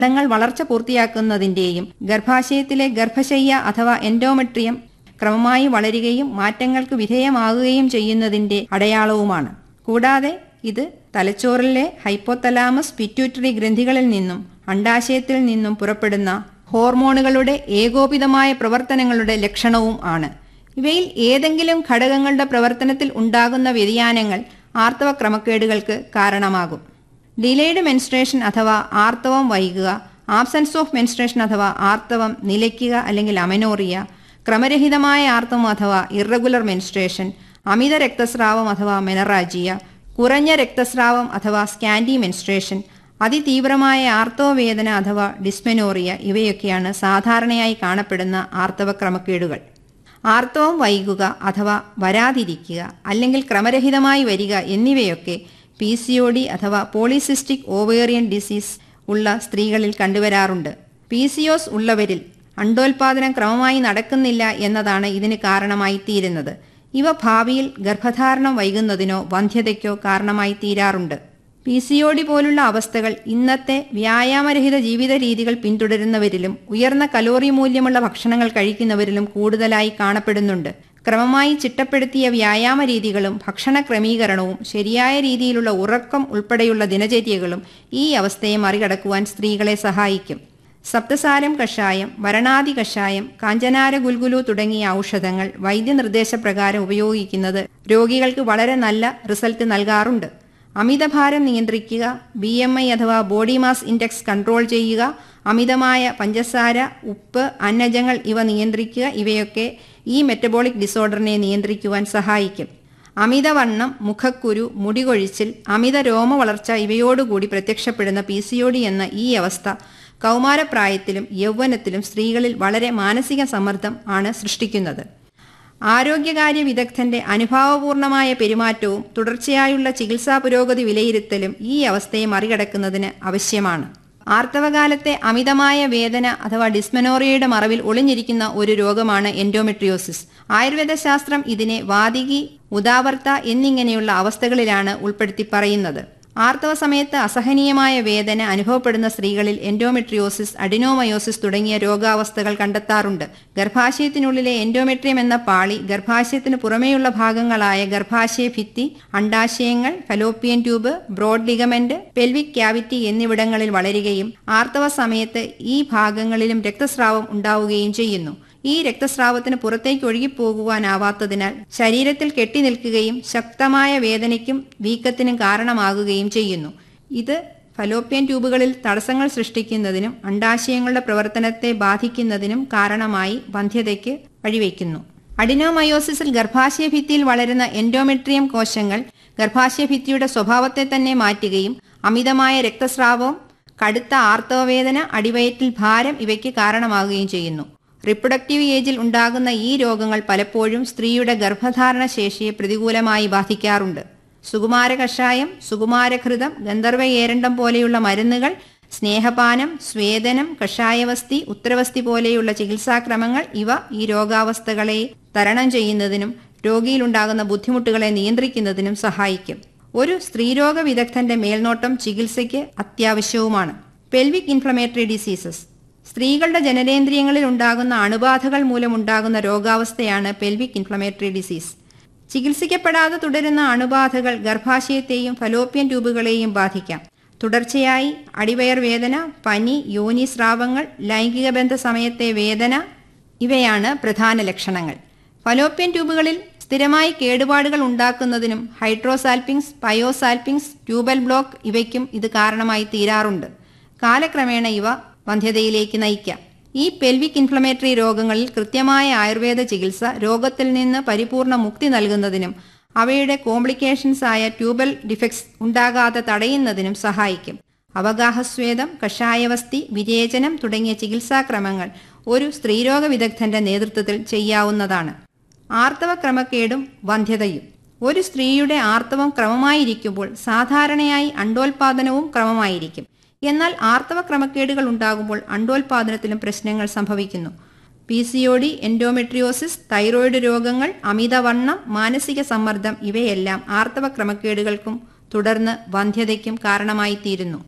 തങ്ങൾ വളർച്ച പൂർത്തിയാക്കുന്നതിന്റെയും ഗർഭാശയത്തിലെ ഗർഭശയ്യ അഥവാ എൻഡോമെട്രിയം ക്രമമായി വളരുകയും മാറ്റങ്ങൾക്ക് വിധേയമാകുകയും ചെയ്യുന്നതിന്റെ അടയാളവുമാണ് കൂടാതെ ഇത് തലച്ചോറിലെ ഹൈപ്പോതലാമസ് പിറ്റ്യൂട്ടറി ഗ്രന്ഥികളിൽ നിന്നും അണ്ടാശയത്തിൽ നിന്നും പുറപ്പെടുന്ന ഹോർമോണുകളുടെ ഏകോപിതമായ പ്രവർത്തനങ്ങളുടെ ലക്ഷണവും ആണ് ഇവയിൽ ഏതെങ്കിലും ഘടകങ്ങളുടെ പ്രവർത്തനത്തിൽ ഉണ്ടാകുന്ന വ്യതിയാനങ്ങൾ ആർത്തവ ക്രമക്കേടുകൾക്ക് കാരണമാകും ഡിലേഡ് മെൻസ്ട്രേഷൻ അഥവാ ആർത്തവം വൈകുക ആബ്സൻസ് ഓഫ് മെൻസ്ട്രേഷൻ അഥവാ ആർത്തവം നിലയ്ക്കുക അല്ലെങ്കിൽ അമനോറിയ ക്രമരഹിതമായ ആർത്തവം അഥവാ ഇറഗുലർ മെൻസ്ട്രേഷൻ അമിത രക്തസ്രാവം അഥവാ മെനറാജിയ കുറഞ്ഞ രക്തസ്രാവം അഥവാ സ്കാൻഡി മെൻസ്ട്രേഷൻ അതിതീവ്രമായ ആർത്തവവേദന അഥവാ ഡിസ്മെനോറിയ ഇവയൊക്കെയാണ് സാധാരണയായി കാണപ്പെടുന്ന ആർത്തവ ക്രമക്കേടുകൾ ആർത്തവം വൈകുക അഥവാ വരാതിരിക്കുക അല്ലെങ്കിൽ ക്രമരഹിതമായി വരിക എന്നിവയൊക്കെ പി സി ഒ ഡി അഥവാ പോളിസിസ്റ്റിക് ഓവേറിയൻ ഡിസീസ് ഉള്ള സ്ത്രീകളിൽ കണ്ടുവരാറുണ്ട് പി സി ഒസ് ഉള്ളവരിൽ അണ്ടോൽപാദനം ക്രമമായി നടക്കുന്നില്ല എന്നതാണ് ഇതിന് കാരണമായി തീരുന്നത് ഇവ ഭാവിയിൽ ഗർഭധാരണം വൈകുന്നതിനോ വന്ധ്യതയ്ക്കോ കാരണമായി തീരാറുണ്ട് പി സി ഒ ഡി പോലുള്ള അവസ്ഥകൾ ഇന്നത്തെ വ്യായാമരഹിത ജീവിത രീതികൾ പിന്തുടരുന്നവരിലും ഉയർന്ന കലോറി മൂല്യമുള്ള ഭക്ഷണങ്ങൾ കഴിക്കുന്നവരിലും കൂടുതലായി കാണപ്പെടുന്നുണ്ട് ക്രമമായി ചിട്ടപ്പെടുത്തിയ വ്യായാമ രീതികളും ഭക്ഷണ ക്രമീകരണവും ശരിയായ രീതിയിലുള്ള ഉറക്കം ഉൾപ്പെടെയുള്ള ദിനചര്യകളും ഈ അവസ്ഥയെ മറികടക്കുവാൻ സ്ത്രീകളെ സഹായിക്കും സപ്തസാരം കഷായം വരണാതി കഷായം കാഞ്ചനാര ഗുൽഗുലു തുടങ്ങിയ ഔഷധങ്ങൾ വൈദ്യനിർദ്ദേശപ്രകാരം ഉപയോഗിക്കുന്നത് രോഗികൾക്ക് വളരെ നല്ല റിസൾട്ട് നൽകാറുണ്ട് അമിതഭാരം നിയന്ത്രിക്കുക ബി എം ഐ അഥവാ ബോഡി മാസ് ഇൻഡെക്സ് കൺട്രോൾ ചെയ്യുക അമിതമായ പഞ്ചസാര ഉപ്പ് അന്നജങ്ങൾ ഇവ നിയന്ത്രിക്കുക ഇവയൊക്കെ ഈ മെറ്റബോളിക് ഡിസോർഡറിനെ നിയന്ത്രിക്കുവാൻ സഹായിക്കും അമിതവണ്ണം മുഖക്കുരു മുടികൊഴിച്ചിൽ അമിത രോമ വളർച്ച ഇവയോടുകൂടി പ്രത്യക്ഷപ്പെടുന്ന പി സി ഒ ഡി എന്ന ഈ അവസ്ഥ കൗമാരപ്രായത്തിലും യൗവനത്തിലും സ്ത്രീകളിൽ വളരെ മാനസിക സമ്മർദ്ദം ആണ് സൃഷ്ടിക്കുന്നത് ആരോഗ്യകാര്യ വിദഗ്ധന്റെ അനുഭാവപൂർണമായ പെരുമാറ്റവും തുടർച്ചയായുള്ള ചികിത്സാ പുരോഗതി വിലയിരുത്തലും ഈ അവസ്ഥയെ മറികടക്കുന്നതിന് ആവശ്യമാണ് ആർത്തവകാലത്തെ അമിതമായ വേദന അഥവാ ഡിസ്മെനോറിയയുടെ മറവിൽ ഒളിഞ്ഞിരിക്കുന്ന ഒരു രോഗമാണ് എൻഡോമെട്രിയോസിസ് ആയുർവേദ ശാസ്ത്രം ഇതിനെ വാതികി ഉദാവർത്ത എന്നിങ്ങനെയുള്ള അവസ്ഥകളിലാണ് ഉൾപ്പെടുത്തി പറയുന്നത് ആർത്തവ സമയത്ത് അസഹനീയമായ വേദന അനുഭവപ്പെടുന്ന സ്ത്രീകളിൽ എൻഡോമെട്രിയോസിസ് അഡിനോമയോസിസ് തുടങ്ങിയ രോഗാവസ്ഥകൾ കണ്ടെത്താറുണ്ട് ഗർഭാശയത്തിനുള്ളിലെ എൻഡോമെട്രിയം എന്ന പാളി ഗർഭാശയത്തിന് പുറമേയുള്ള ഭാഗങ്ങളായ ഗർഭാശയ ഭിത്തി അണ്ടാശയങ്ങൾ fallopian tube broad ligament pelvic cavity എന്നിവിടങ്ങളിൽ വളരുകയും ആർത്തവ സമയത്ത് ഈ ഭാഗങ്ങളിലും രക്തസ്രാവം ഉണ്ടാവുകയും ചെയ്യുന്നു ഈ രക്തസ്രാവത്തിന് പുറത്തേക്ക് ഒഴുകിപ്പോകുവാനാവാത്തതിനാൽ ശരീരത്തിൽ കെട്ടിനിൽക്കുകയും ശക്തമായ വേദനയ്ക്കും വീക്കത്തിനും കാരണമാകുകയും ചെയ്യുന്നു ഇത് ഫലോപ്യൻ ട്യൂബുകളിൽ തടസ്സങ്ങൾ സൃഷ്ടിക്കുന്നതിനും അണ്ടാശയങ്ങളുടെ പ്രവർത്തനത്തെ ബാധിക്കുന്നതിനും കാരണമായി വന്ധ്യതയ്ക്ക് വഴിവെക്കുന്നു അഡിനോമയോസിസിൽ ഗർഭാശയ ഭിത്തിയിൽ വളരുന്ന എൻഡോമെട്രിയം കോശങ്ങൾ ഗർഭാശയ ഭിത്തിയുടെ സ്വഭാവത്തെ തന്നെ മാറ്റുകയും അമിതമായ രക്തസ്രാവവും കടുത്ത ആർത്തവവേദന അടിവയറ്റിൽ ഭാരം ഇവയ്ക്ക് കാരണമാകുകയും ചെയ്യുന്നു റിപ്രൊഡക്റ്റീവ് ഏജിൽ ഉണ്ടാകുന്ന ഈ രോഗങ്ങൾ പലപ്പോഴും സ്ത്രീയുടെ ഗർഭധാരണ ശേഷിയെ പ്രതികൂലമായി ബാധിക്കാറുണ്ട് സുകുമാര കഷായം സുകുമാരഘൃതം ഗന്ധർവ ഏരണ്ടം പോലെയുള്ള മരുന്നുകൾ സ്നേഹപാനം സ്വേദനം കഷായവസ്തി ഉത്തരവസ്തി പോലെയുള്ള ചികിത്സാക്രമങ്ങൾ ഇവ ഈ രോഗാവസ്ഥകളെ തരണം ചെയ്യുന്നതിനും രോഗിയിലുണ്ടാകുന്ന ബുദ്ധിമുട്ടുകളെ നിയന്ത്രിക്കുന്നതിനും സഹായിക്കും ഒരു സ്ത്രീരോഗ വിദഗ്ധന്റെ മേൽനോട്ടം ചികിത്സയ്ക്ക് അത്യാവശ്യവുമാണ് പെൽവിക് ഇൻഫ്ലമേറ്ററി ഡിസീസസ് സ്ത്രീകളുടെ ജനനേന്ദ്രിയങ്ങളിൽ ഉണ്ടാകുന്ന അണുബാധകൾ മൂലമുണ്ടാകുന്ന രോഗാവസ്ഥയാണ് പെൽവിക് ഇൻഫ്ലമേറ്ററി ഡിസീസ് ചികിത്സിക്കപ്പെടാതെ തുടരുന്ന അണുബാധകൾ ഗർഭാശയത്തെയും ഫലോപ്യൻ ട്യൂബുകളെയും ബാധിക്കാം തുടർച്ചയായി അടിവയർ വേദന പനി യോനി സ്രാവങ്ങൾ ലൈംഗിക ബന്ധ സമയത്തെ വേദന ഇവയാണ് പ്രധാന ലക്ഷണങ്ങൾ ഫലോപ്യൻ ട്യൂബുകളിൽ സ്ഥിരമായി കേടുപാടുകൾ ഉണ്ടാക്കുന്നതിനും ഹൈഡ്രോസാൽപിങ്സ് പയോസാൽപിങ്സ് ട്യൂബൽ ബ്ലോക്ക് ഇവയ്ക്കും ഇത് കാരണമായി തീരാറുണ്ട് കാലക്രമേണ ഇവ വന്ധ്യതയിലേക്ക് നയിക്കാം ഈ പെൽവിക് ഇൻഫ്ലമേറ്ററി രോഗങ്ങളിൽ കൃത്യമായ ആയുർവേദ ചികിത്സ രോഗത്തിൽ നിന്ന് പരിപൂർണ മുക്തി നൽകുന്നതിനും അവയുടെ കോംപ്ലിക്കേഷൻസ് ആയ ട്യൂബൽ ഡിഫക്ട്സ് ഉണ്ടാകാതെ തടയുന്നതിനും സഹായിക്കും അവഗാഹസ്വേദം കഷായവസ്തി വിരേചനം തുടങ്ങിയ ചികിത്സാക്രമങ്ങൾ ഒരു സ്ത്രീരോഗ വിദഗ്ധന്റെ നേതൃത്വത്തിൽ ചെയ്യാവുന്നതാണ് ആർത്തവ ക്രമക്കേടും വന്ധ്യതയും ഒരു സ്ത്രീയുടെ ആർത്തവം ക്രമമായിരിക്കുമ്പോൾ സാധാരണയായി അണ്ടോൽപാദനവും ക്രമമായിരിക്കും എന്നാൽ ആർത്തവ ക്രമക്കേടുകൾ ഉണ്ടാകുമ്പോൾ അണ്ടോൽപാദനത്തിലും പ്രശ്നങ്ങൾ സംഭവിക്കുന്നു P C O D endometriosis thyroid രോഗങ്ങൾ അമിതവണ്ണം മാനസിക സമ്മർദ്ദം ഇവയെല്ലാം ആർത്തവ ക്രമക്കേടുകൾക്കും തുടർന്ന് വന്ധ്യതയ്ക്കും കാരണമായി തീരുന്നു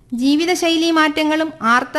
ജീവിതശൈലി മാറ്റങ്ങളും ആർത്ത